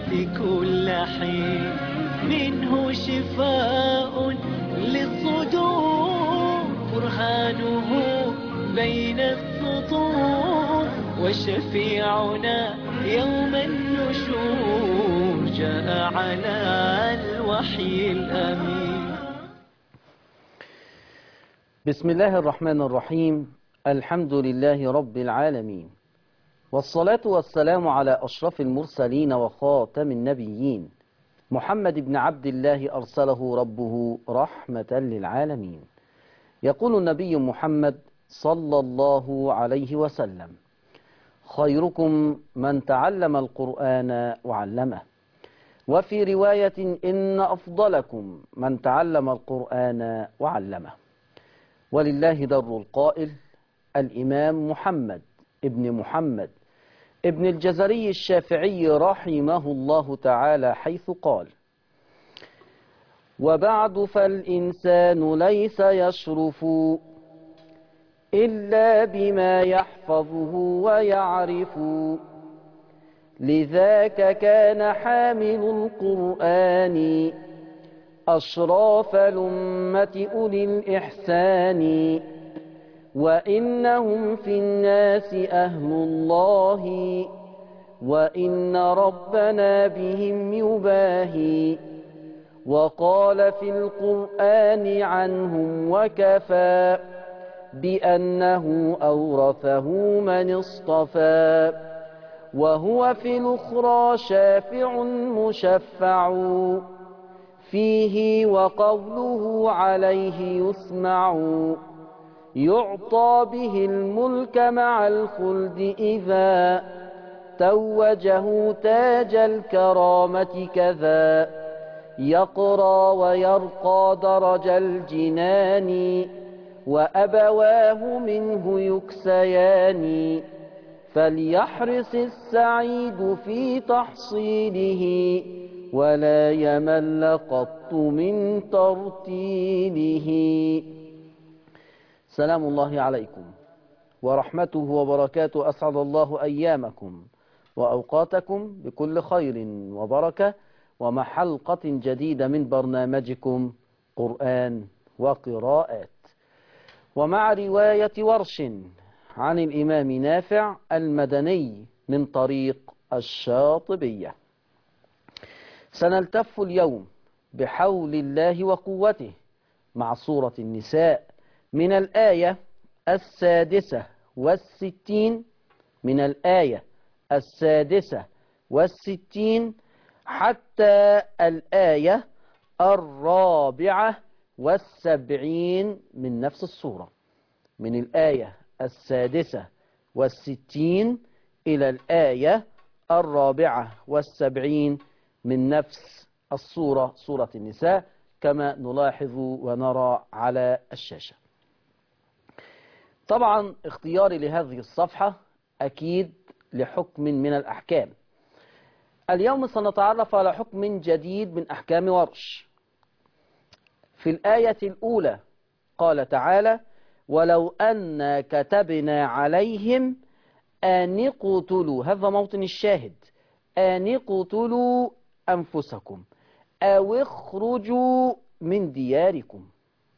في كل حين منه شفاء للصدور برهانه بين السطور وشفيعنا يوم النشور جاء على الوحي الأمين بسم الله الرحمن الرحيم الحمد لله رب العالمين والصلاة والسلام على أشرف المرسلين وخاتم النبيين محمد بن عبد الله أرسله ربه رحمة للعالمين يقول النبي محمد صلى الله عليه وسلم خيركم من تعلم القرآن وعلمه وفي رواية إن أفضلكم من تعلم القرآن وعلمه ولله در القائل الإمام محمد ابن محمد ابن الجزري الشافعي رحمه الله تعالى حيث قال وبعد فالإنسان ليس يشرف إلا بما يحفظه ويعرف لذاك كان حامل القرآن أشراف الأمة أولي الإحسان وإنهم في الناس أهل الله وإن ربنا بهم يباهي وقال في القرآن عنهم وكفى بأنه أورثه من اصطفى وهو في الأخرى شافع مشفع فيه وقوله عليه يسمع يعطى به الملك مع الخلد إذا توجه تاج الكرامة كذا يقرى ويرقى درج الجنان وأبواه منه يكسيان فليحرص السعيد في تحصيله ولا يمل قط من ترتيله سلام الله عليكم ورحمته وبركاته أسعد الله أيامكم وأوقاتكم بكل خير وبركة ومع حلقة جديدة من برنامجكم قرآن وقراءات ومع رواية ورش عن الإمام نافع المدني من طريق الشاطبية سنلتف اليوم بحول الله وقوته مع سورة النساء من الآية السادسة والستين من الآية السادسة والستين حتى الآية الرابعة والسبعين من نفس السورة من الآية السادسة والستين إلى الآية الرابعة والسبعين من نفس الصورة سورة النساء كما نلاحظ ونرى على الشاشة طبعا اختياري لهذه الصفحة أكيد لحكم من الأحكام اليوم سنتعرف على حكم جديد من أحكام ورش في الآية الأولى قال تعالى ولو أن كتبنا عليهم أن اقتلوا هذا موطن الشاهد أن اقتلوا أنفسكم أو اخرجوا من دياركم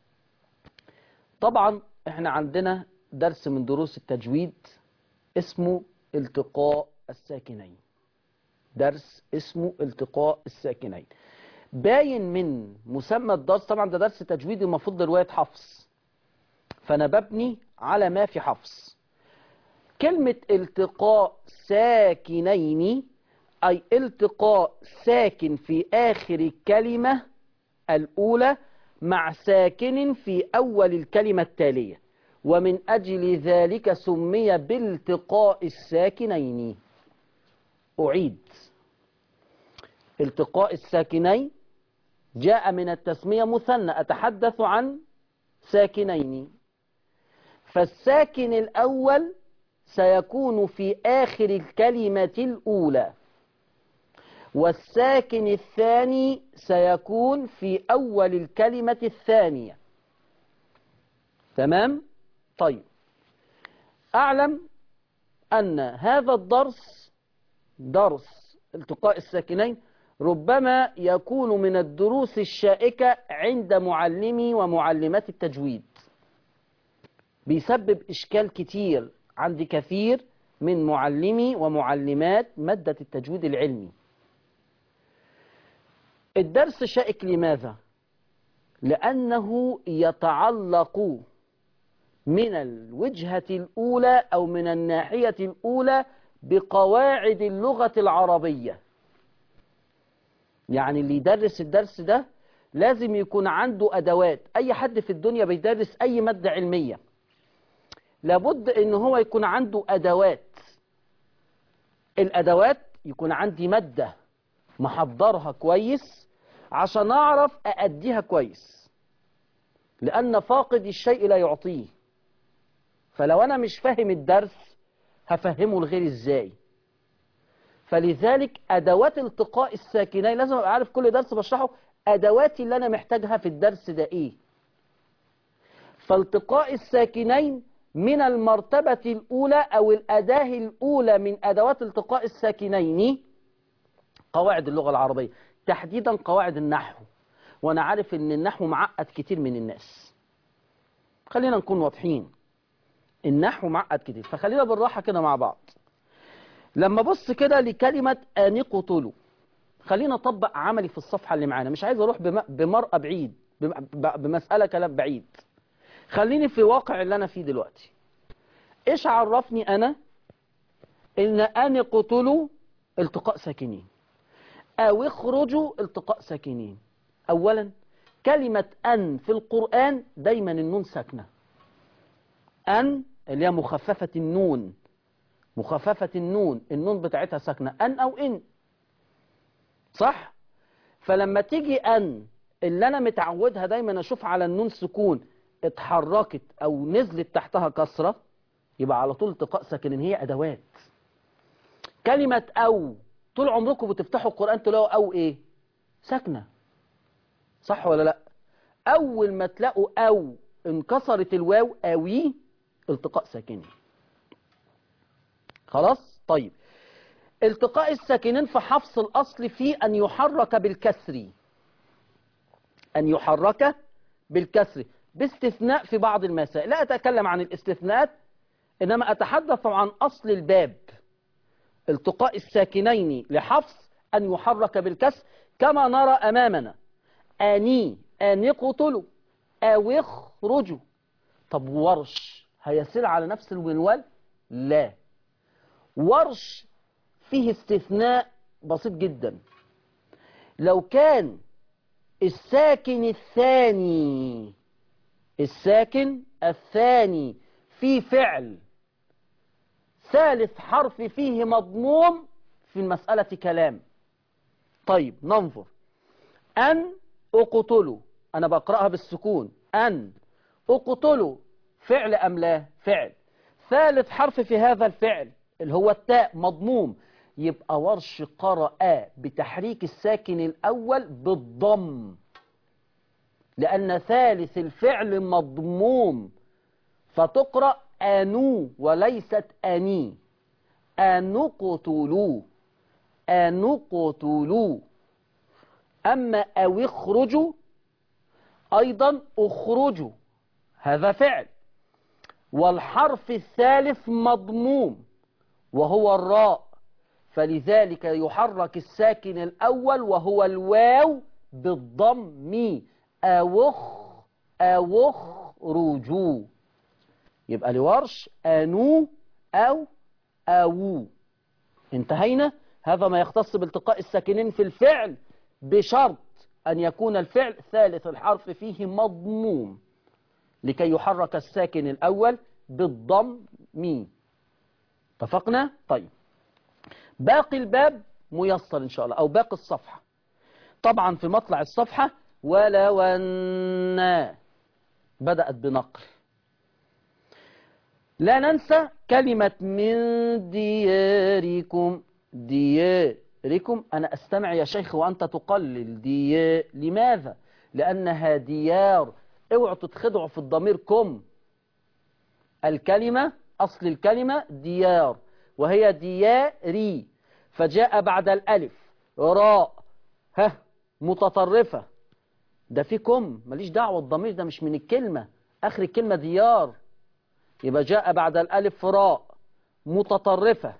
طبعا احنا عندنا درس من دروس التجويد اسمه التقاء الساكنين درس اسمه التقاء الساكنين باين من مسمى الدرس طبعا ده درس تجويد المفروض رواية حفص فأنا ببني على ما في حفص كلمة التقاء ساكنين أي التقاء ساكن في آخر الكلمة الأولى مع ساكن في أول الكلمة التالية ومن أجل ذلك سمي بالتقاء الساكنين أعيد التقاء الساكنين جاء من التسمية مثنى أتحدث عن ساكنين فالساكن الأول سيكون في آخر الكلمة الأولى والساكن الثاني سيكون في أول الكلمة الثانية تمام؟ طيب أعلم أن هذا الدرس درس التقاء الساكنين ربما يكون من الدروس الشائكة عند معلمي ومعلمات التجويد بيسبب إشكال كتير عند كثير من معلمي ومعلمات مادة التجويد العلمي الدرس شائك لماذا؟ لأنه يتعلق من الوجهة الأولى أو من الناحية الأولى بقواعد اللغة العربية يعني اللي يدرس الدرس ده لازم يكون عنده أدوات أي حد في الدنيا بيدرس أي مادة علمية لابد ان هو يكون عنده أدوات الأدوات يكون عندي مادة محضرها كويس عشان أعرف أأديها كويس لأن فاقد الشيء لا يعطيه فلو أنا مش فاهم الدرس هفهمه الغير إزاي فلذلك أدوات التقاء الساكنين لازم أبقى عارف كل درس بشرحه أدواتي اللي أنا محتاجها في الدرس ده إيه فالتقاء الساكنين من المرتبة الأولى أو الأداة الأولى من أدوات التقاء الساكنين قواعد اللغة العربية تحديدا قواعد النحو وأنا عارف أن النحو معقد كتير من الناس خلينا نكون واضحين النحو معقد كتير فخلينا بالراحة كده مع بعض لما بص كده لكلمة أنقتلوا خلينا أطبق عملي في الصفحة اللي معانا مش عايز أروح بم- بمرأة بعيد بم- ب- بمسألة كلام بعيد خليني في واقع اللي أنا فيه دلوقتي إيش عرفني أنا إن أنقتلوا التقاء ساكنين أو اخرجوا التقاء ساكنين أولا كلمة أن في القرآن دايما النون ساكنة أن اللي هي مخففة النون مخففة النون النون بتاعتها ساكنة أن أو إن صح فلما تيجي أن اللي أنا متعودها دايما أشوف على النون سكون اتحركت أو نزلت تحتها كسرة يبقى على طول التقاء ساكنين هي أدوات كلمة أو طول عمركم بتفتحوا القرآن تلاقوا أو إيه ساكنة صح ولا لا أول ما تلاقوا أو انكسرت الواو أوي التقاء ساكنين خلاص طيب التقاء الساكنين في حفص الأصل فيه أن يحرك بالكسر أن يحرك بالكسر باستثناء في بعض المسائل لا أتكلم عن الاستثناءات إنما أتحدث عن أصل الباب التقاء الساكنين لحفص أن يحرك بالكسر كما نرى أمامنا أني أن يقتلوا أو يخرجوا طب ورش هيسير على نفس المنوال لا ورش فيه استثناء بسيط جدا لو كان الساكن الثاني الساكن الثاني في فعل ثالث حرف فيه مضموم في المسألة كلام طيب ننظر أن أقتلوا أنا بقرأها بالسكون أن أقتلوا فعل أم لا فعل ثالث حرف في هذا الفعل اللي هو التاء مضموم يبقى ورش قرأ بتحريك الساكن الأول بالضم لأن ثالث الفعل مضموم فتقرأ أنو وليست أني أنقتلوا أنقتلوا أما أو اخرجوا أيضا اخرجوا هذا فعل والحرف الثالث مضموم وهو الراء فلذلك يحرك الساكن الأول وهو الواو بالضم أوخ أوخ رجو يبقى لورش أنو أو أو انتهينا هذا ما يختص بالتقاء الساكنين في الفعل بشرط أن يكون الفعل ثالث الحرف فيه مضموم لكي يحرك الساكن الأول بالضم مي اتفقنا؟ طيب باقي الباب ميسر إن شاء الله أو باقي الصفحة طبعا في مطلع الصفحة ولو أن بدأت بنقل لا ننسى كلمة من دياركم دياركم أنا أستمع يا شيخ وأنت تقلل ديار لماذا؟ لأنها ديار اوعوا تتخدعوا في الضمير كم الكلمة أصل الكلمة ديار وهي دياري فجاء بعد الألف راء ها متطرفة ده في كم ماليش دعوة الضمير ده مش من الكلمة آخر الكلمة ديار يبقى جاء بعد الألف راء متطرفة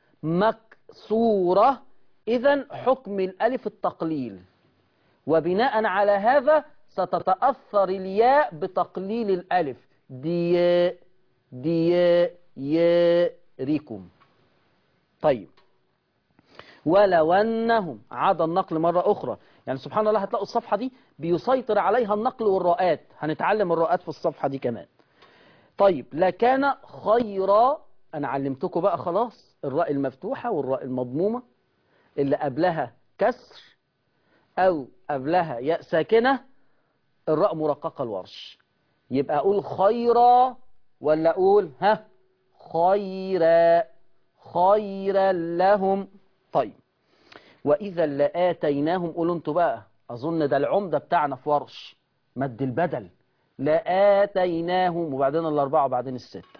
مكسورة إذا حكم الألف التقليل وبناء على هذا ستتأثر الياء بتقليل الألف دياء دياء ياريكم طيب ولو أنهم عاد النقل مرة أخرى يعني سبحان الله هتلاقوا الصفحة دي بيسيطر عليها النقل والراءات هنتعلم الراءات في الصفحة دي كمان طيب لكان خيرا أنا علمتكم بقى خلاص الراء المفتوحة والراء المضمومة اللي قبلها كسر أو قبلها ياء ساكنة الراء مرققة الورش يبقى أقول خيرا ولا أقول ها خيرا خيرا لهم طيب وإذا لآتيناهم قولوا انتوا بقى أظن ده العمدة بتاعنا في ورش مد البدل لآتيناهم وبعدين الأربعة وبعدين الستة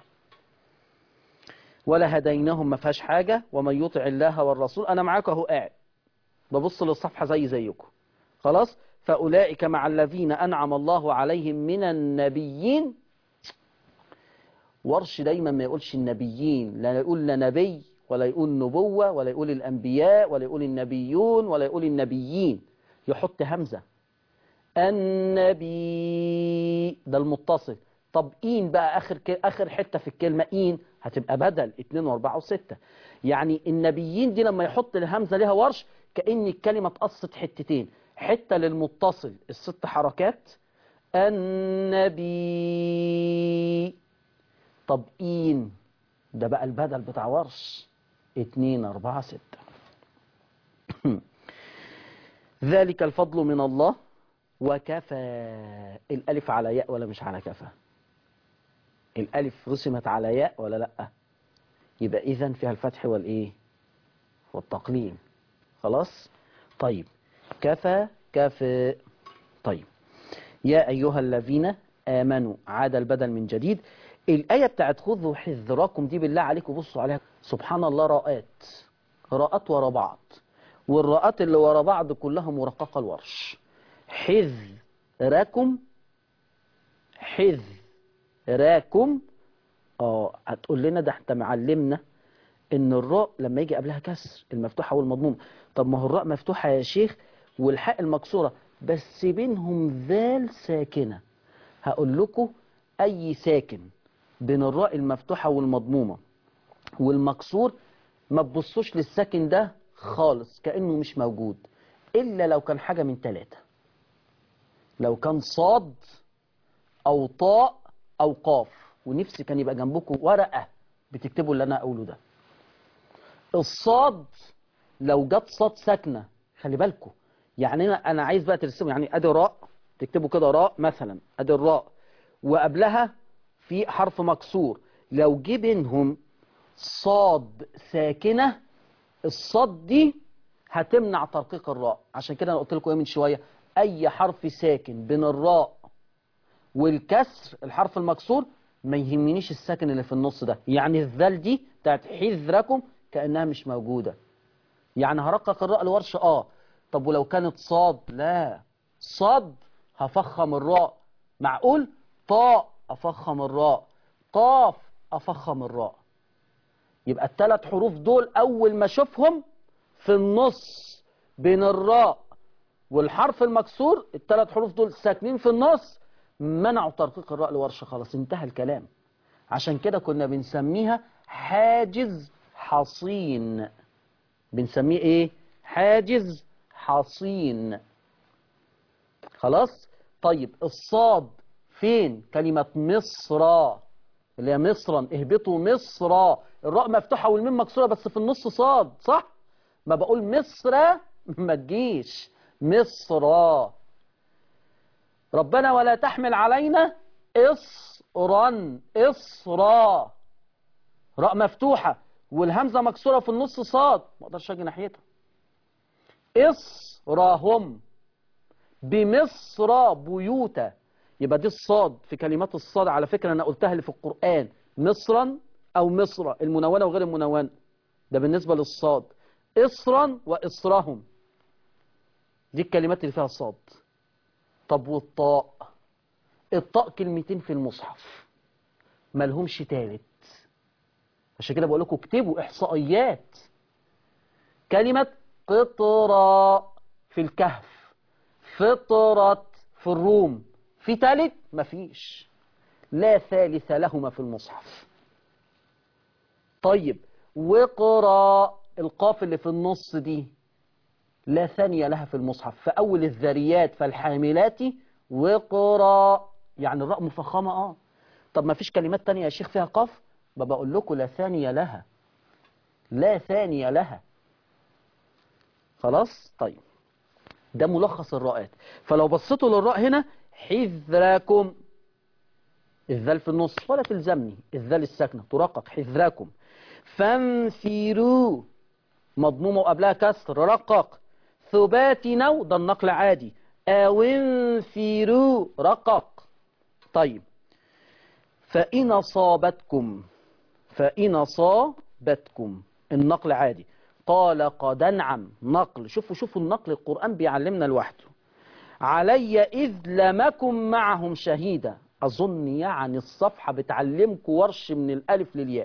ولا هديناهم ما فيهاش حاجة ومن يطع الله والرسول أنا معاك أهو قاعد ببص للصفحة زي زيكم خلاص فأولئك مع الذين أنعم الله عليهم من النبيين ورش دايما ما يقولش النبيين لا يقول لا نبي ولا يقول نبوة ولا يقول الأنبياء ولا يقول النبيون ولا يقول النبيين يحط همزة النبي ده المتصل طب إين بقى آخر, آخر حتة في الكلمة إين هتبقى بدل 2 و4 و6 يعني النبيين دي لما يحط الهمزة لها ورش كأن الكلمة اتقصت حتتين حتة للمتصل الست حركات النبي طب إين ده بقى البدل بتاع ورش اتنين أربعة ستة ذلك الفضل من الله وكفى الألف على ياء ولا مش على كفى الألف رسمت على ياء ولا لأ يبقى إذن فيها الفتح والإيه والتقليل خلاص طيب كفى كفى طيب يا أيها الذين آمنوا عاد البدل من جديد الآية بتاعت خذوا حذركم دي بالله عليكم بصوا عليها سبحان الله راءات راءات ورا بعض والراءات اللي ورا بعض كلها مرققة الورش حذركم حذركم اه هتقول لنا ده انت معلمنا ان الراء لما يجي قبلها كسر المفتوحة والمضمومة طب ما هو الراء مفتوحة يا شيخ والحاء المكسورة بس بينهم ذال ساكنة هقول لكم أي ساكن بين الراء المفتوحة والمضمومة والمكسور ما تبصوش للساكن ده خالص كأنه مش موجود إلا لو كان حاجة من ثلاثة لو كان صاد أو طاء أو قاف ونفسي كان يبقى جنبكم ورقة بتكتبوا اللي أنا أقوله ده الصاد لو جت صاد ساكنة خلي بالكم يعني أنا أنا عايز بقى ترسموا يعني أدي راء تكتبوا كده راء مثلا أدي الراء وقبلها في حرف مكسور لو جه بينهم صاد ساكنة الصاد دي هتمنع ترقيق الراء عشان كده انا قلت لكم ايه من شوية اي حرف ساكن بين الراء والكسر الحرف المكسور ما يهمنيش الساكن اللي في النص ده يعني الذال دي بتاعت حذركم كأنها مش موجودة يعني هرقق الراء الورش اه طب ولو كانت صاد لا صاد هفخم الراء معقول طاء أفخم الراء قاف أفخم الراء يبقى الثلاث حروف دول أول ما أشوفهم في النص بين الراء والحرف المكسور الثلاث حروف دول ساكنين في النص منعوا ترقيق الراء لورشة خلاص انتهى الكلام عشان كده كنا بنسميها حاجز حصين بنسميه ايه حاجز حصين خلاص طيب الصاد فين كلمة مصر اللي هي مصرا اهبطوا مصر الراء مفتوحة والميم مكسورة بس في النص صاد صح ما بقول مصر ما تجيش مصر ربنا ولا تحمل علينا إصرا إصرا راء مفتوحة والهمزة مكسورة في النص صاد ما اقدرش اجي ناحيتها إصراهم بمصر بيوتا يبقى دي الصاد في كلمات الصاد على فكرة أنا قلتها اللي في القرآن مصرا أو مصر المنونة وغير المنونة ده بالنسبة للصاد إصرا وإصرهم دي الكلمات اللي فيها الصاد طب والطاء الطاء كلمتين في المصحف ملهمش تالت عشان كده بقول لكم اكتبوا إحصائيات كلمة قطرة في الكهف فطرت في الروم في تالت مفيش لا ثالث لهما في المصحف طيب وقرا القاف اللي في النص دي لا ثانية لها في المصحف فأول الذريات فالحاملات وقرا يعني الراء مفخمة اه طب ما فيش كلمات تانية يا شيخ فيها قاف ما بقول لكم لا ثانية لها لا ثانية لها خلاص طيب ده ملخص الراءات فلو بصيتوا للراء هنا حذركم الذال في النص ولا تلزمني الذال الساكنة ترقق حذركم فانفروا مضمومة وقبلها كسر رقق ثبات نو ده النقل عادي أو انفروا رقق طيب فإن أصابتكم فإن أصابتكم النقل عادي قال قد انعم نقل شوفوا شوفوا النقل القرآن بيعلمنا لوحده علي إذ لمكم معهم شهيدا أظن يعني الصفحة بتعلمكم ورش من الألف للياء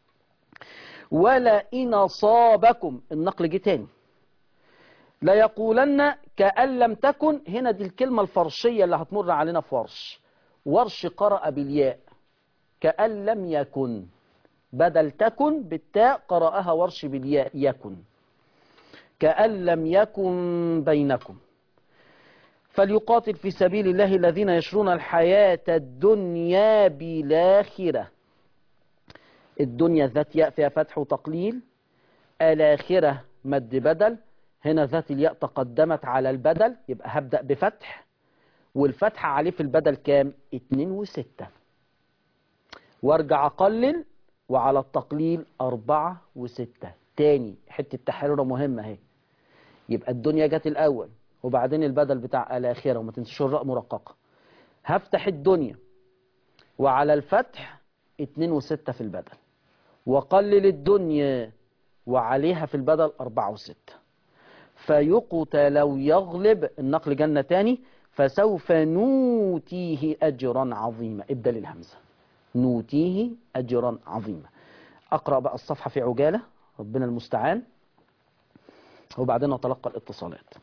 ولا إن أصابكم النقل جه تاني لا يقولن كأن لم تكن هنا دي الكلمة الفرشية اللي هتمر علينا في ورش ورش قرأ بالياء كأن لم يكن بدل تكن بالتاء قرأها ورش بالياء يكن كأن لم يكن بينكم فليقاتل في سبيل الله الذين يشرون الحياة الدنيا بالآخرة الدنيا ذات ياء فيها فتح وتقليل الآخرة مد بدل هنا ذات الياء تقدمت على البدل يبقى هبدأ بفتح والفتح عليه في البدل كام اتنين وستة وارجع اقلل وعلى التقليل أربعة وستة تاني حتة تحريرة مهمة اهي يبقى الدنيا جت الأول وبعدين البدل بتاع الآخرة وما تنسوش الراء مرققة هفتح الدنيا وعلى الفتح اتنين وستة في البدل وقلل الدنيا وعليها في البدل أربعة وستة فيقتل لو يغلب النقل جنة تاني فسوف نوتيه أجرا عظيما ابدل الهمزة نوتيه أجرا عظيما أقرأ بقى الصفحة في عجالة ربنا المستعان وبعدين نتلقى الاتصالات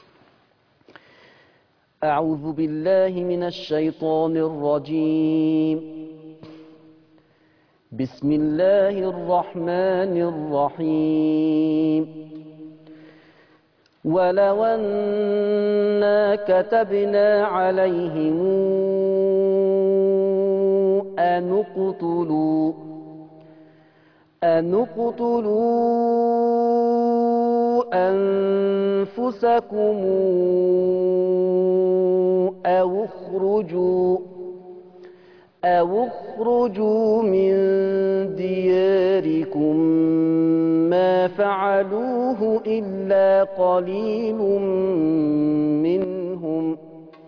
أعوذ بالله من الشيطان الرجيم بسم الله الرحمن الرحيم ولو أنا كتبنا عليهم أن اقتلوا أن اقتلوا أنفسكم أو اخرجوا أو اخرجوا من دياركم ما فعلوه إلا قليل منهم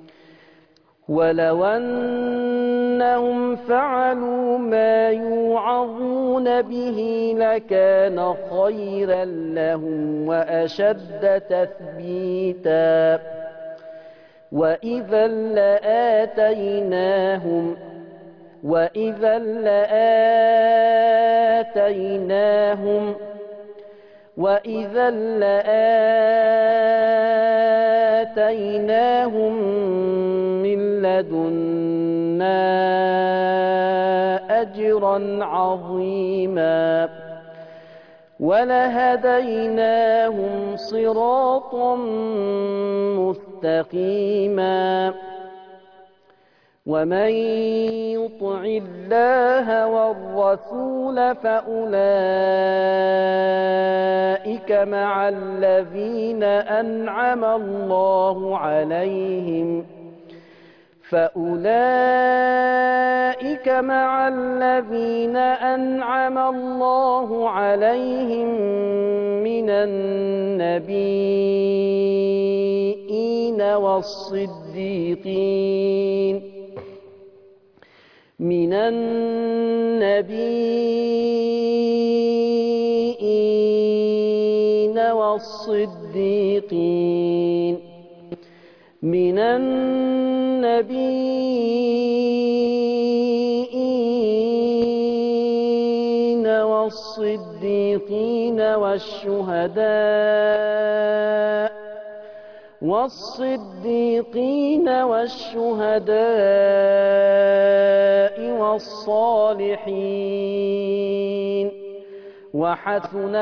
ولو أنهم فعلوا ما يوعظون به لكان خيرا لهم وأشد تثبيتا وإذا لآتيناهم وإذا لآتيناهم وإذا لآتيناهم من لدنا أجرا عظيما ولهديناهم صراطا مستقيما ومن يطع الله والرسول فأولئك مع الذين أنعم الله عليهم فأولئك مع الذين أنعم الله عليهم من النبيين والصديقين من النبيين والصديقين من النبيين والصديقين والشهداء والصديقين والشهداء والصالحين وحسن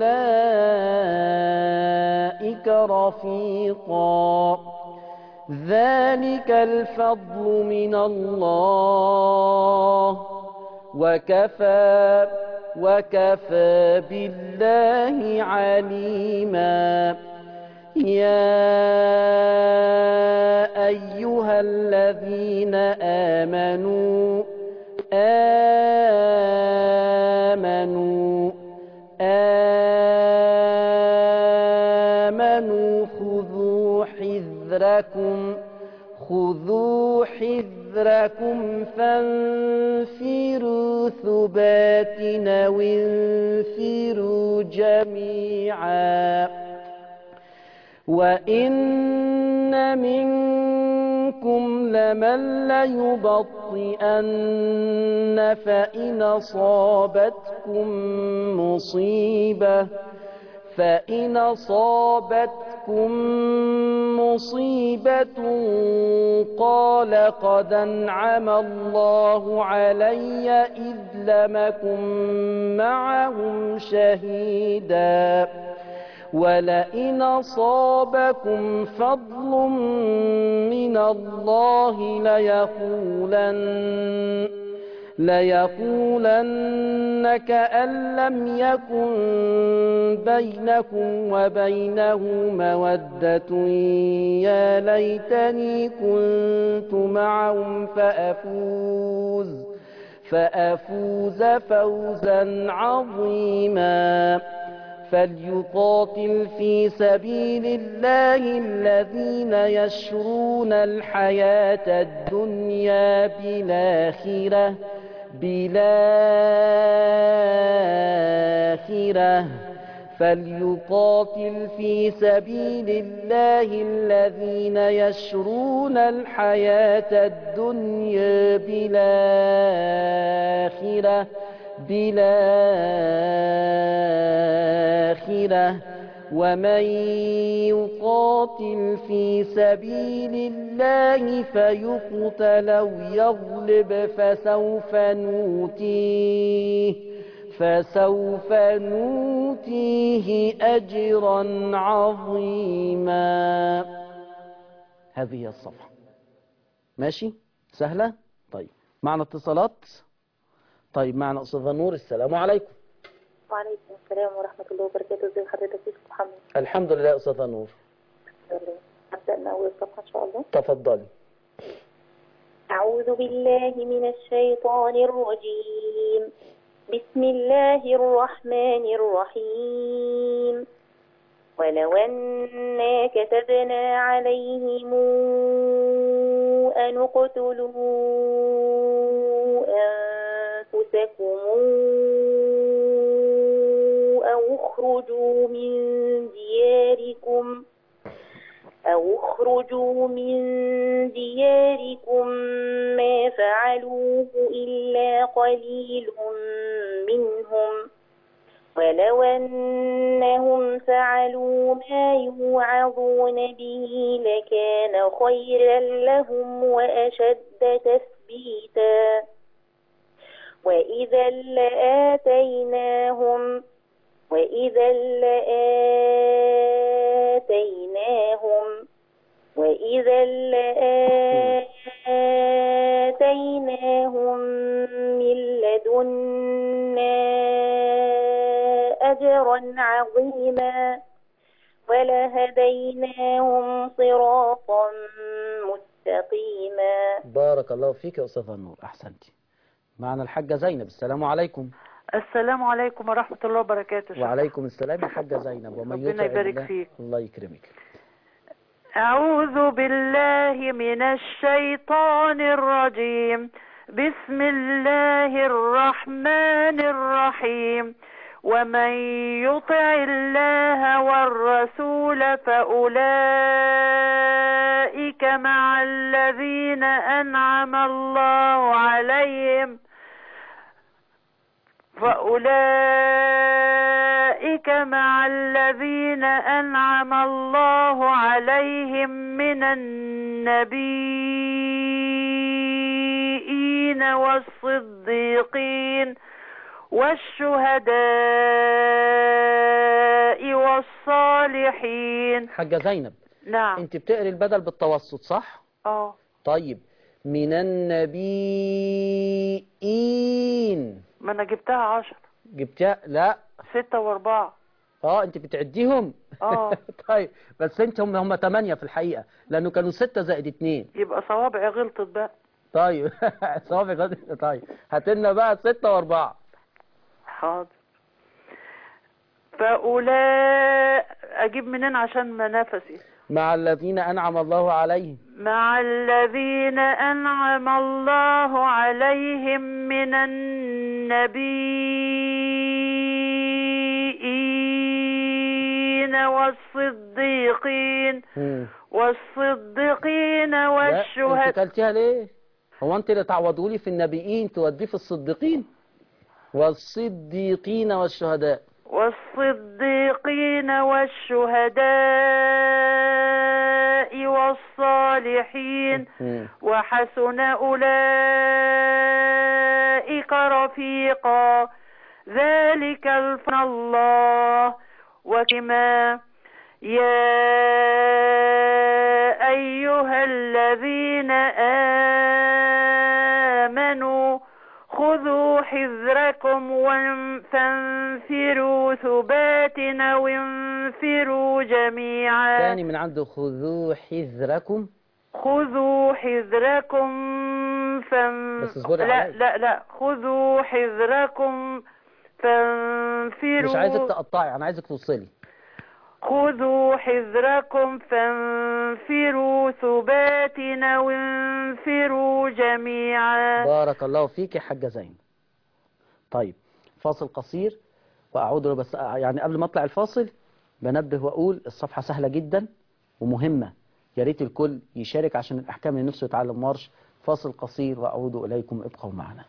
أولئك رفيقا ذلك الفضل من الله وكفى وكفى بالله عليما يا أيها الذين آمنوا آمنوا آمنوا خذوا حذركم خذوا حذركم فانفروا ثبات أو انفروا جميعا وإن منكم لمن ليبطئن فإن أصابتكم مصيبة فإن أصابتكم مصيبة قال قد أنعم الله علي إذ لمكم معهم شهيداً ولئن أصابكم فضل من الله ليقولن ليقولن كأن لم يكن بينكم وبينه مودة يا ليتني كنت معهم فأفوز فأفوز فوزا عظيما فليقاتل في سبيل الله الذين يشرون الحياة الدنيا بالآخرة بالآخرة فليقاتل في سبيل الله الذين يشرون الحياة الدنيا بالآخرة بالآخرة ومن يقاتل في سبيل الله فيقتل أو يغلب فسوف نوتيه فسوف نوتيه أجرا عظيما هذه الصفحة ماشي سهلة طيب معنا اتصالات طيب معنا أستاذة نور السلام عليكم وعليكم السلام ورحمة الله وبركاته ازي حضرتك يا محمد الحمد لله أستاذة نور أبدأ من أول الصفحة إن شاء الله تفضلي أعوذ بالله من الشيطان الرجيم بسم الله الرحمن الرحيم ولو أنا كتبنا عليهم أن اقتلوا أنفسكم أو اخرجوا من دياركم أو اخرجوا من دياركم ما فعلوه إلا قليل منهم ولو أنهم فعلوا ما يوعظون به لكان خيرا لهم وأشد تثبيتا وإذا لآتيناهم وإذا لآتيناهم وإذا لآتيناهم من لدنا أجرا عظيما ولهديناهم صراطا مستقيما بارك الله فيك يا أستاذة نور أحسنتي معنا الحاجة زينب السلام عليكم السلام عليكم ورحمة الله وبركاته شكرا. وعليكم السلام يا حاجة زينب ومن ربنا يطع يبارك الله فيك. الله يكرمك أعوذ بالله من الشيطان الرجيم بسم الله الرحمن الرحيم ومن يطع الله والرسول فأولئك مع الذين أنعم الله عليهم فأولئك مع الذين أنعم الله عليهم من النبيين والصديقين والشهداء والصالحين حاجة زينب نعم انت بتقري البدل بالتوسط صح اه طيب من النبيين ما انا جبتها عشر جبتها لا ستة واربعة اه انت بتعديهم اه طيب بس انت هم هم ثمانية في الحقيقة لانه كانوا ستة زائد اتنين يبقى صوابعي غلطت بقى طيب صافي غد طيب هات لنا بقى ستة واربعة حاضر فأولئك أجيب منين عشان ما نفسي مع الذين انعم الله عليهم مع الذين أنعم الله عليهم من النبيين والصديقين مم. والصديقين لا انت والشهداء كلتيها ليه هو انت اللي تعوضوا لي في النبيين توديه في الصديقين والصديقين والشهداء والصديقين والشهداء والصالحين مم. وحسن أولئك رفيقا ذلك الفضل من الله وكما يا أيها الذين آمنوا خذوا حذركم وان- فانفروا ثبات أو انفروا جميعا تاني من عنده خذوا حذركم خذوا حذركم فان... بس اصبري لا عليا. لا لا خذوا حذركم فانفروا مش عايزك تقطعي انا عايزك توصلي خذوا حذركم فانفروا ثبات أو انفروا جميعا بارك الله فيك يا حاجة زين طيب فاصل قصير وأعود له بس يعني قبل ما أطلع الفاصل بنبه وأقول الصفحة سهلة جدا ومهمة يا ريت الكل يشارك عشان الأحكام اللي نفسه يتعلم مارش فاصل قصير وأعود إليكم ابقوا معنا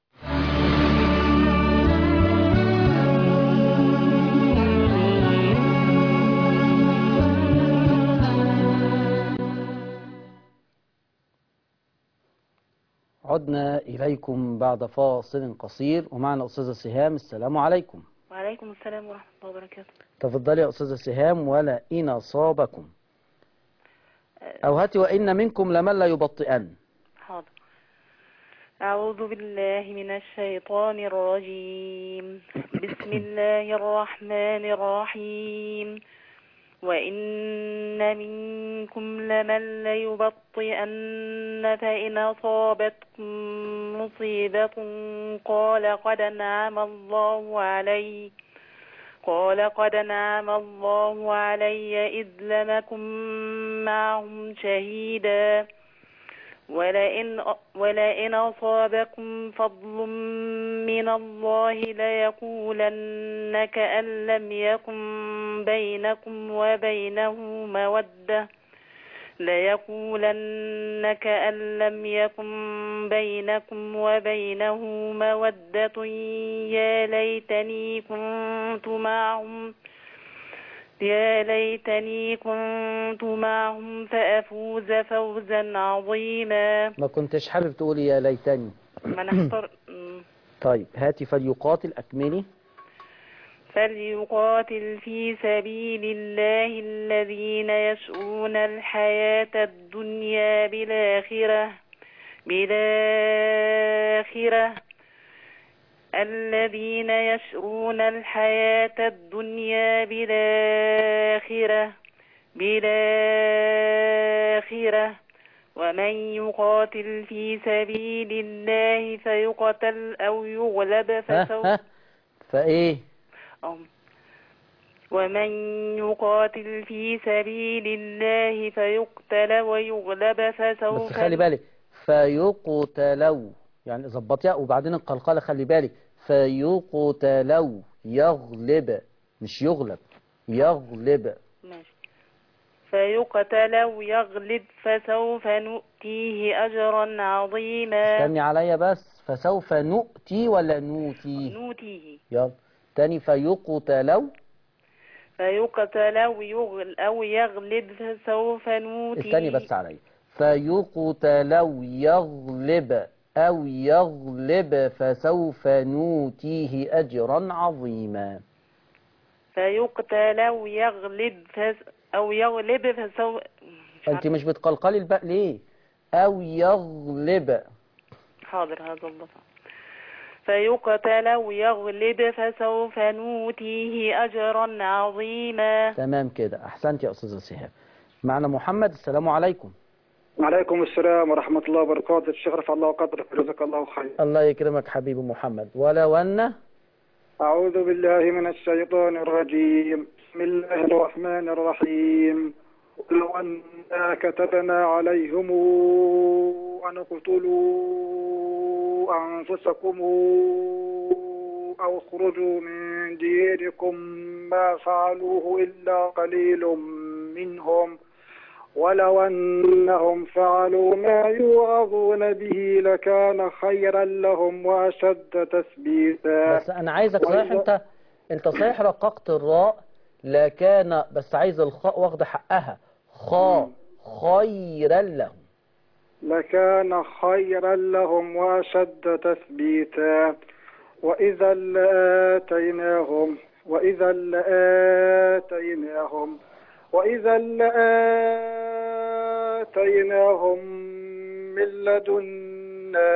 عدنا إليكم بعد فاصل قصير ومعنا أستاذة سهام السلام عليكم وعليكم السلام ورحمة الله وبركاته تفضلي يا أستاذة سهام ولا إن أصابكم أو هاتي وإن منكم لمن لا يبطئن حاضر أعوذ بالله من الشيطان الرجيم بسم الله الرحمن الرحيم وإن منكم لمن ليبطئن فإن أصابتكم مصيبة قال قد نعم الله علي قال قد نعم الله علي إذ لم أكن معهم شهيدا ولئن ولئن أصابكم فضل من الله ليقولن كأن لم يكن بينكم وبينه مودة ليقولن كأن لم يكن بينكم وبينه مودة يا ليتني كنت معهم يا ليتني كنت معهم فأفوز فوزا عظيما ما كنتش حابب تقولي يا ليتني ما نختار م. طيب هاتي فليقاتل أكملي فليقاتل في سبيل الله الذين يشؤون الحياة الدنيا بالآخرة بالآخرة الذين يشؤون الحياة الدنيا بالآخرة بالآخرة ومن يقاتل في سبيل الله فيقتل أو يغلب ها فسوف ها فإيه أم. ومن يقاتل في سبيل الله فيقتل ويغلب فسوف بس خلي بالك فيقتلوا يعني ظبطيها وبعدين القلقلة خلي بالك فيقتلوا يغلب مش يغلب يغلب ماشي فيقتل ويغلب فسوف نؤتيه أجرا عظيما استني عليا بس فسوف نؤتي ولا نوتي نؤتيه يلا تاني فيقتلوا فيقتل ويغل أو يغلب فسوف نؤتيه استني بس عليا فيقتلوا يغلب أو يغلب فسوف نوتيه أجرا عظيما فيقتل ويغلب فس أو يغلب فسوف مش أنت مش بتقلقلي الباء ليه أو يغلب حاضر هذا الله فيقتل ويغلب فسوف نؤتيه أجرا عظيما تمام كده أحسنت يا أستاذ سهام معنا محمد السلام عليكم وعليكم السلام ورحمة الله وبركاته الشيخ رفع الله قدرك جزاك الله خير الله يكرمك حبيبي محمد ولو أن أعوذ بالله من الشيطان الرجيم بسم الله الرحمن الرحيم ولو أنا كتبنا عليهم أن اقتلوا أنفسكم أو اخرجوا من ديركم ما فعلوه إلا قليل منهم ولو أنهم فعلوا ما يوعظون به لكان خيرا لهم وأشد تثبيتا بس أنا عايزك صحيح وإذا- أنت أنت صحيح رققت الراء لكان بس عايز الخاء واخدة حقها خاء خيرا لهم لكان خيرا لهم وأشد تثبيتا وإذا لآتيناهم وإذا لآتيناهم وإذا لآتيناهم من لدنا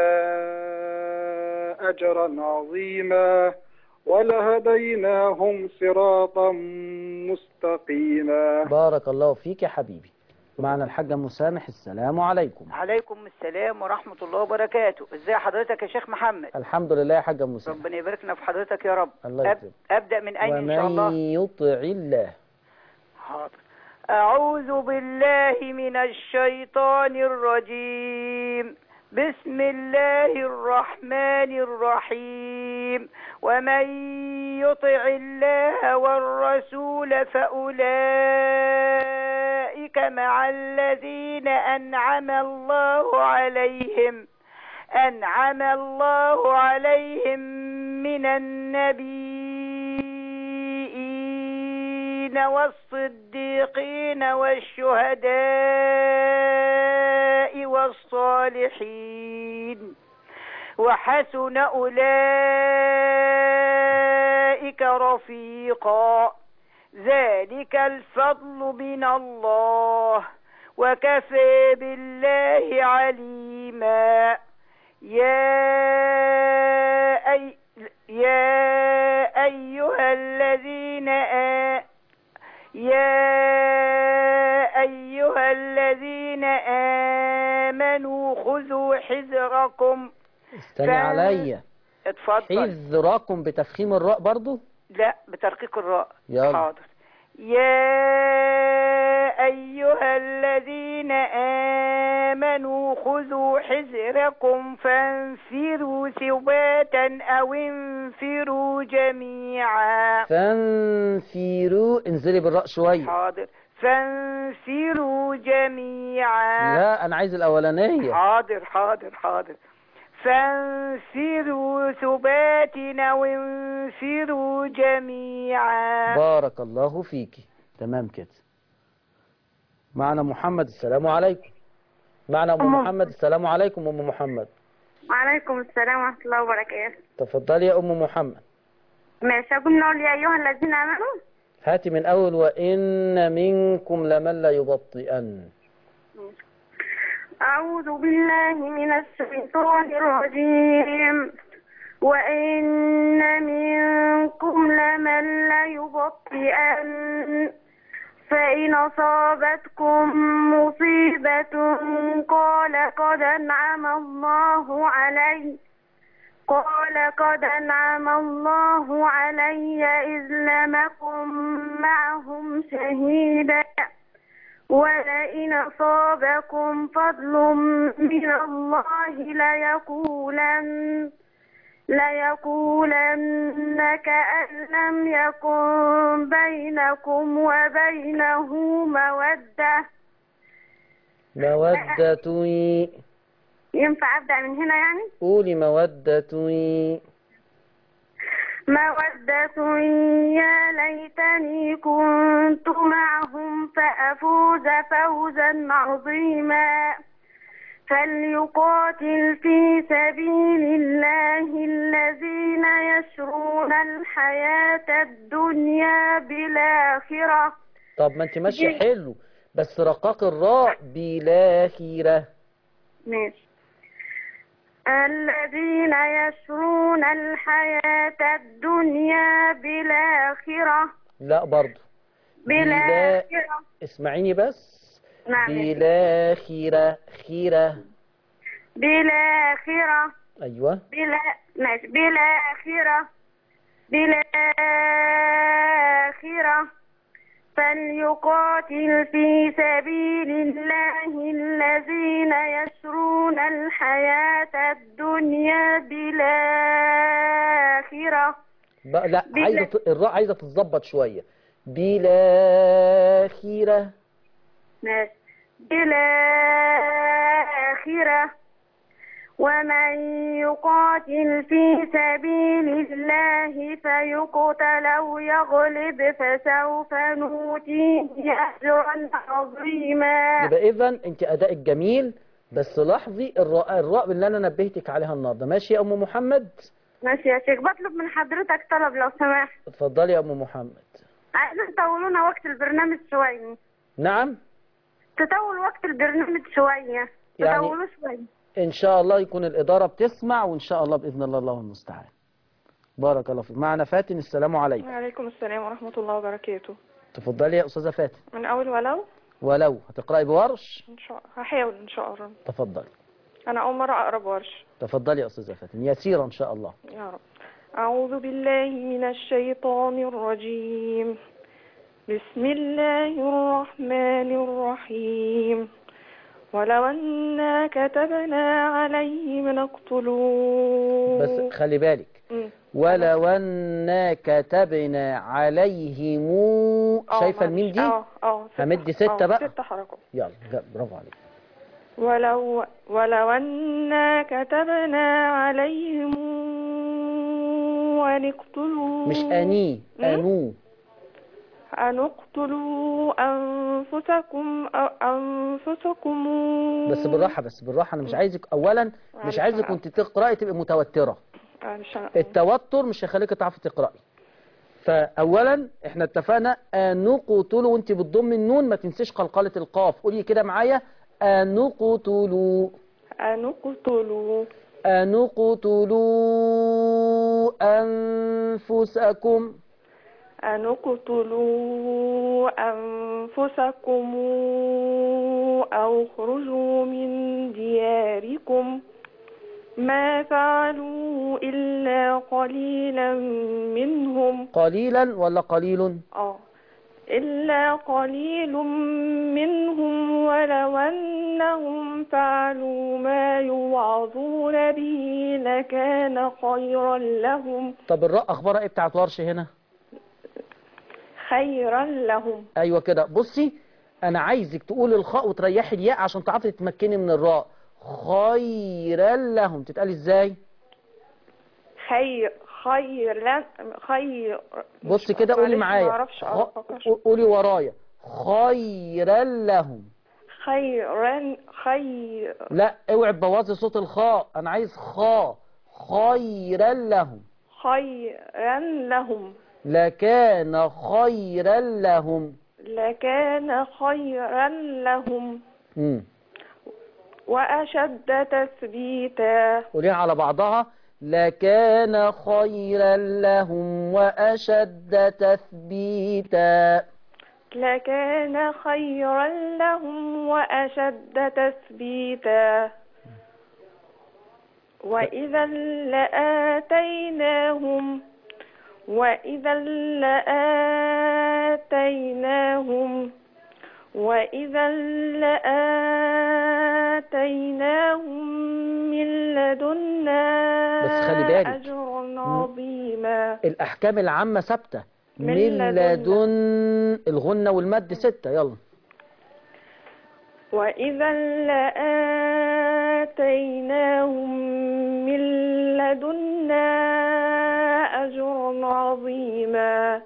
أجرا عظيما ولهديناهم صراطا مستقيما بارك الله فيك يا حبيبي معنا الحاجة مسامح السلام عليكم عليكم السلام ورحمة الله وبركاته ازي حضرتك يا شيخ محمد الحمد لله يا حاجة مسامح ربنا يبارك لنا في حضرتك يا رب الله أب... يكرمك. أبدأ من أين إن شاء ومن الله يطع الله حاضر أعوذ بالله من الشيطان الرجيم بسم الله الرحمن الرحيم ومن يطع الله والرسول فأولئك مع الذين أنعم الله عليهم أنعم الله عليهم من النبيين والصديقين والشهداء والصالحين وحسن أولئك رفيقا ذلك الفضل من الله وكفى بالله عليما يا أي يا أيها الذين آ يا أيها الذين آمنوا خذوا حذركم استني ف- عليا اتفضل حذركم بتفخيم الراء برضو لا بترقيق الراء يلا. حاضر يا أيها الذين آمنوا خذوا حذركم فانفروا ثباتا أو انفروا جميعا فانفروا انزلي بالراء شوية حاضر فانفروا جميعا لا انا عايز الاولانية حاضر حاضر حاضر فانفروا ثبات أو انفروا جميعا بارك الله فيكي تمام كده معنا محمد السلام عليكم معنا ام محمد السلام عليكم ام محمد وعليكم السلام ورحمة الله وبركاته تفضلي يا ام محمد ماشي أقول نقول يا أيها الذين آمنوا هاتي من اول وان منكم لمن لا يبطئن أعوذ بالله من الشيطان الرجيم وإن منكم لمن ليبطئن فإن أصابتكم مصيبة قال قد أنعم الله علي قال قد أنعم الله علي إذ لم أكن معهم شهيدا ولئن أصابكم فضل من الله ليقولن ليقولن كأن لم يكن بينكم وبينه مودة مودة ينفع أبدأ من هنا يعني قولي مودة مودة يا ليتني كنت معهم فأفوز فوزا عظيما فليقاتل في سبيل الله الذين يشرون الحياة الدنيا بالآخرة طب ما انت ماشية حلو بس رقاق الراء بلاخرة ماشي الذين يشرون الحياة الدنيا بالآخرة لا برضو بلا بالآخرة اسمعيني بس نعم بلاخرة خيرة بالآخرة ايوه بلا ماشي بالآخرة بالآخرة فليقاتل في سبيل الله الذين يشرون الحياة الدنيا بالآخرة بقى لا بلا- عايزة ت- الراء عايزة تتظبط شوية بلاخرة ماشي بالآخرة ومن يقاتل في سبيل الله فيقتل أو يغلب فسوف نؤتيه أجرا عظيما يبقى اذا انت ادائك جميل بس لاحظي الراء الراء اللي انا نبهتك عليها النهارده ماشي يا ام محمد ماشي يا شيخ بطلب من حضرتك طلب لو سمحت اتفضلي يا ام محمد عايزين تطولونا وقت البرنامج شوية نعم تطول وقت البرنامج شوية يعني- تطولوا شوية ان شاء الله يكون الاداره بتسمع وان شاء الله باذن الله الله المستعان بارك الله فيك معنا فاتن السلام عليكم وعليكم السلام ورحمة الله وبركاته تفضلي يا استاذه فاتن من أول ولو ولو هتقراي بورش إن شاء هحاول إن شاء الله تفضلي أنا أول مرة أقرب ورش تفضلي يا استاذه فاتن يسيرا ان شاء الله يا رب أعوذ بالله من الشيطان الرجيم بسم الله الرحمن الرحيم ولو أنا كتبنا عليهم أن اقتلوا بس خلي بالك مم. ولو أنا كتبنا عليهم آه، شايفة الميم معلش. دي اه اه ست- همد ستة آه، بقى ست حركات يلا لا، برافو عليك ولو ولو أنا كتبنا عليهم أن اقتلوا مش أني مم؟ أنو أن اقتلوا أنفسكم أو أنفسكم بس بالراحة بس بالراحة أنا مش عايزك أولا مش معلش عايزك أنا كنت تقرأي تبقي متوترة معلش أنا التوتر مش هيخليك تعرفي تقرأي فأولا احنا اتفقنا أنقتلوا وانت بتضم النون ما تنسيش قلقلة القاف قولي كده معايا أنقتلوا أن اقتلوا أنقتلوا أنفسكم أن اقتلوا أنفسكم أو اخرجوا من دياركم ما فعلوا إلا قليلا منهم قليلا ولا قليل اه إلا قليل منهم ولو أنهم فعلوا ما يوعظون به لكان خيرا لهم طب الراء أخبارها إيه بتاعت ورش هنا خيرا لهم أيوة كده بصي أنا عايزك تقول الخاء وتريحي الياء عشان تعرفي تتمكني من الراء خيرا لهم تتقال إزاي خير خير خير بصي كده قولي معلش معايا ما اعرفش خ- أفكرش. قولي ورايا خيرا لهم خيرا خير لا اوعي تبوظي صوت الخاء انا عايز خاء خيرا لهم خيرا لهم لكان خيرا لهم لكان خيرا لهم امم وأشد تثبيتا قوليها على بعضها لكان خيرا لهم وأشد تثبيتا لكان خيرا لهم وأشد تثبيتا وإذا لآتيناهم وإذا لآتيناهم وإذا لآتيناهم من لدنا بس خلي بالك أجرا عظيما الأحكام العامة ثابتة من من لدن- لدن الغنة والمد ستة يلا وإذا لآتيناهم من لدنا أجرا عظيما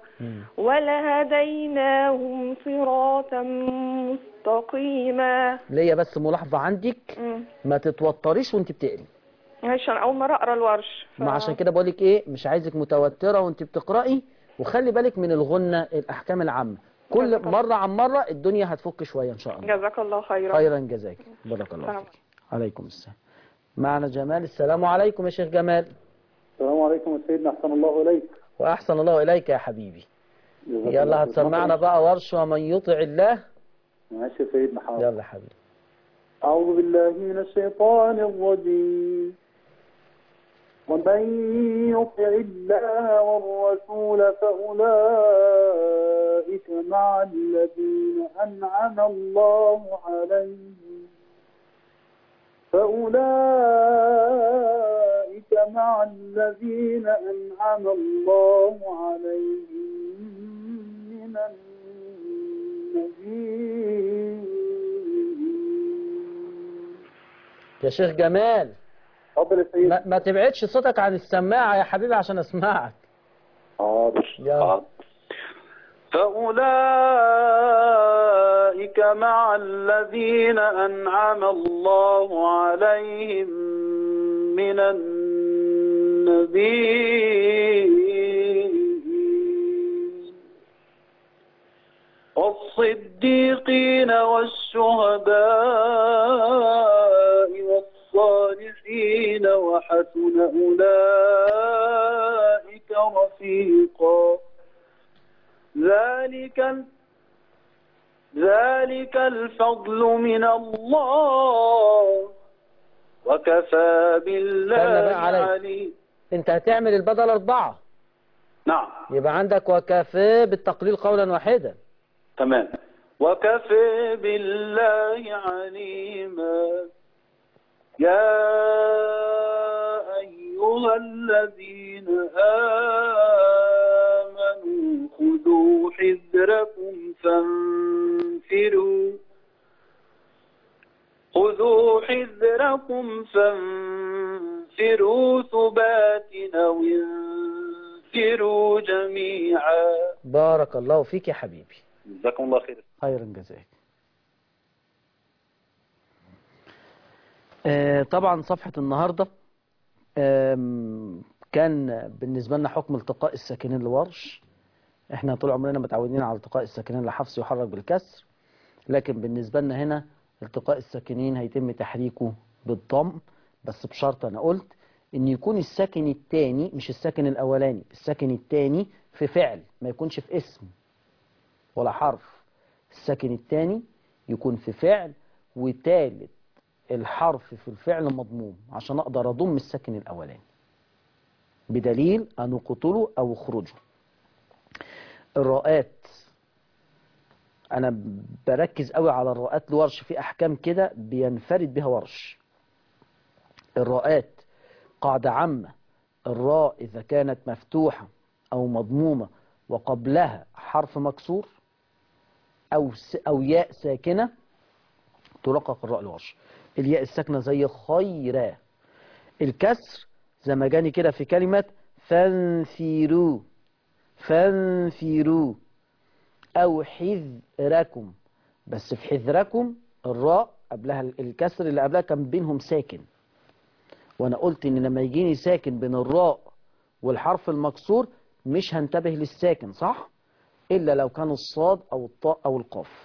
ولهديناهم صراطا مستقيما ليا بس ملاحظة عندك مم. ما تتوتريش وانت بتقري عشان أول مرة أقرأ الورش ف... ما عشان كده بقولك ايه مش عايزك متوترة وانت بتقرأي وخلي بالك من الغنة الأحكام العامة كل جزاك الله. مرة عن مرة الدنيا هتفك شوية إن شاء الله جزاك الله خيرا خيرا جزاك بارك الله السلام فيك عليكم السلام معنا جمال السلام عليكم يا شيخ جمال السلام عليكم يا سيدنا أحسن الله إليك وأحسن الله إليك يا حبيبي جزاك الله يلا خير. هتسمعنا بقى ورش ومن يطع الله ماشي يا سيدنا حاضر يلا يا حبيبي أعوذ بالله من الشيطان الرجيم ومن يطع الله والرسول فأولئك مع الذين أنعم الله عليهم فأولئك مع الذين أنعم الله عليهم من النبيين يا شيخ جمال اتفضل يا سيدي ما, ما تبعدش صوتك عن السماعة يا حبيبي عشان أسمعك حاضر يلا. فأولئك مع الذين أنعم الله عليهم من النبيين والصديقين والشهداء والصالحين وحسن أولئك رفيقا ذلك ال- ذلك الفضل من الله وكفى بالله استنى بقى عليا. عليم أنت هتعمل البدل أربعة نعم يبقى عندك وكافيه بالتقليل قولا واحدا تمام وكفى بالله عليما يا أيها الذين آمنوا خذوا حذركم فانفروا خذوا حذركم فانفروا ثبات أو انفروا جميعا بارك الله فيك يا حبيبي جزاكم الله خير خيرا جزاك آه، طبعا صفحة النهاردة آم، كان بالنسبة لنا حكم التقاء الساكنين لورش احنا طول عمرنا متعودين على التقاء الساكنين لحفص يحرك بالكسر لكن بالنسبة لنا هنا التقاء الساكنين هيتم تحريكه بالضم بس بشرط انا قلت ان يكون الساكن الثاني مش الساكن الاولاني الساكن الثاني في فعل ما يكونش في اسم ولا حرف الساكن الثاني يكون في فعل وثالث الحرف في الفعل مضموم عشان اقدر اضم الساكن الاولاني بدليل ان اقتله او اخرجه الراءات انا بركز قوي على الراءات لورش في احكام كده بينفرد بها ورش الراءات قاعدة عامة الراء إذا كانت مفتوحة أو مضمومة وقبلها حرف مكسور أو س أو ياء ساكنة ترقق الراء الورش الياء الساكنة زي خيرا الكسر زي ما جاني كده في كلمة فانفروا فانفروا أو حذركم بس في حذركم الراء قبلها الكسر اللي قبلها كان بينهم ساكن وانا قلت ان لما يجيني ساكن بين الراء والحرف المكسور مش هنتبه للساكن صح الا لو كان الصاد او الطاء او القاف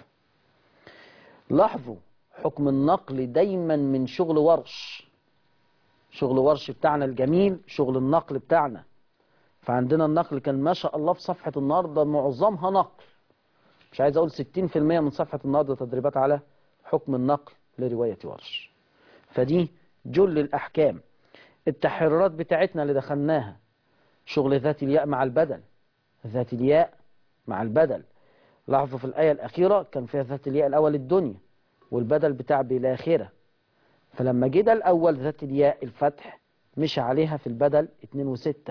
لاحظوا حكم النقل دايما من شغل ورش شغل ورش بتاعنا الجميل شغل النقل بتاعنا فعندنا النقل كان ما شاء الله في صفحة النهاردة معظمها نقل مش عايز اقول 60% من صفحة النهاردة تدريبات على حكم النقل لرواية ورش فدي جل الأحكام التحريرات بتاعتنا اللي دخلناها شغل ذات الياء مع البدل ذات الياء مع البدل لاحظوا في الآية الأخيرة كان فيها ذات الياء الأول الدنيا والبدل بتاع بالآخرة فلما جه ده الأول ذات الياء الفتح مش عليها في البدل 2 و6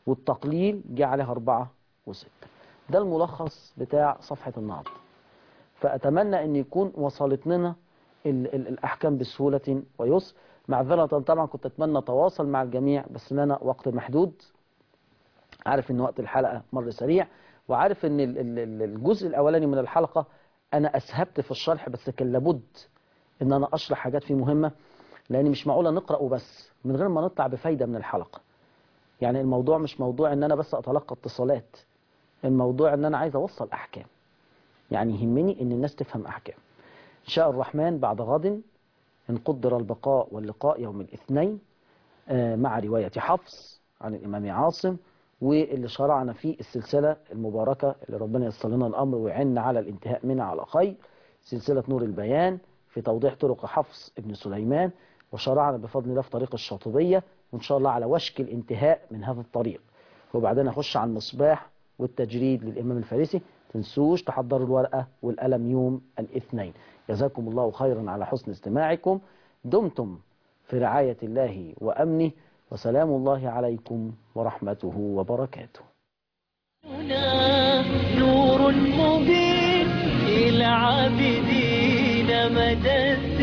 والتقليل جه عليها أربعة وستة ده الملخص بتاع صفحة النهارده فأتمنى أن يكون وصلت لنا ال ال الأحكام بسهولة ويسر معذرة طبعا كنت أتمنى أتواصل مع الجميع بس لنا وقت محدود عارف ان وقت الحلقة مر سريع وعارف ان ال- ال- ال- الجزء الاولاني من الحلقة انا اسهبت في الشرح بس كان لابد ان انا اشرح حاجات فيه مهمة لان مش معقولة نقرأ وبس من غير ما نطلع بفايدة من الحلقة يعني الموضوع مش موضوع ان انا بس اتلقى اتصالات الموضوع ان انا عايز اوصل احكام يعني يهمني ان الناس تفهم احكام ان شاء الرحمن بعد غد ان قدر البقاء واللقاء يوم الاثنين آه، مع رواية حفص عن الإمام عاصم واللي شرعنا فيه السلسلة المباركة اللي ربنا ييسر لنا الأمر ويعنا على الانتهاء منها على خير سلسلة نور البيان في توضيح طرق حفص ابن سليمان وشرعنا بفضل الله في طريق الشاطبية وإن شاء الله على وشك الانتهاء من هذا الطريق وبعدين أخش على المصباح والتجريد للإمام الفارسي تنسوش تحضروا الورقة والقلم يوم الاثنين جزاكم الله خيرا على حسن استماعكم دمتم في رعاية الله وأمنه وسلام الله عليكم ورحمته وبركاته هنا نور مبين للعابدين مدى